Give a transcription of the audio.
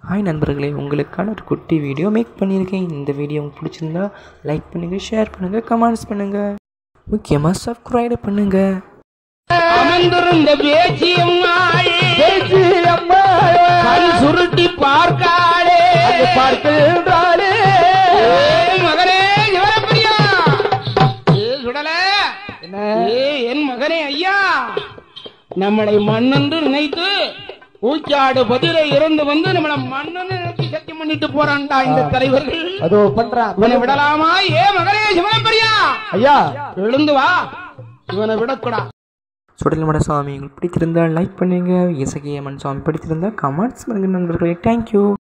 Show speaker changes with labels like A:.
A: hi நண்பர்களே உங்களுக்கான ஒரு குட்டி வீடியோ மேக் பண்ணியிருக்கேன் இந்த வீடியோ உங்களுக்கு பிடிச்சிருந்தா லைக் பண்ணுங்கள் ஷேர் பண்ணுங்கள் கமெண்ட்ஸ் பண்ணுங்கள் முக்கியமாக சப்ஸ்கிரைப் பண்ணுங்கள்
B: அமர்ந்திருந்த பேச்சியம் கண் சுருட்டி பார்க்காளே
C: பார்க்கின்றாளே
B: ஏய் மகனே சிவரப்பரியா ஏ சுடல ஏ என் மகனே ஐயா நம்மளை மண்ணென்று நினைத்து ஊச்சாடு பதிலை இருந்து வந்து நம்மள மண்ணென்று நினைச்சு சத்தியம் பண்ணிட்டு போறான்டா இந்த தலைவர்கள்
C: அதோ பண்றான்
B: இவனை விடலாமா ஏ மகனே சிவரப்பரியா
C: ஐயா
B: எழுந்து வா இவனை விடக்கூடா
A: சுடல்மட சாமி உங்களுக்கு பிடித்திருந்தால் லைக் பண்ணுங்கள் இசகியம்மன் சாமி பிடித்திருந்தால் கமெண்ட்ஸ் பண்ணுங்கள் நண்பர்களே தேங்க்யூ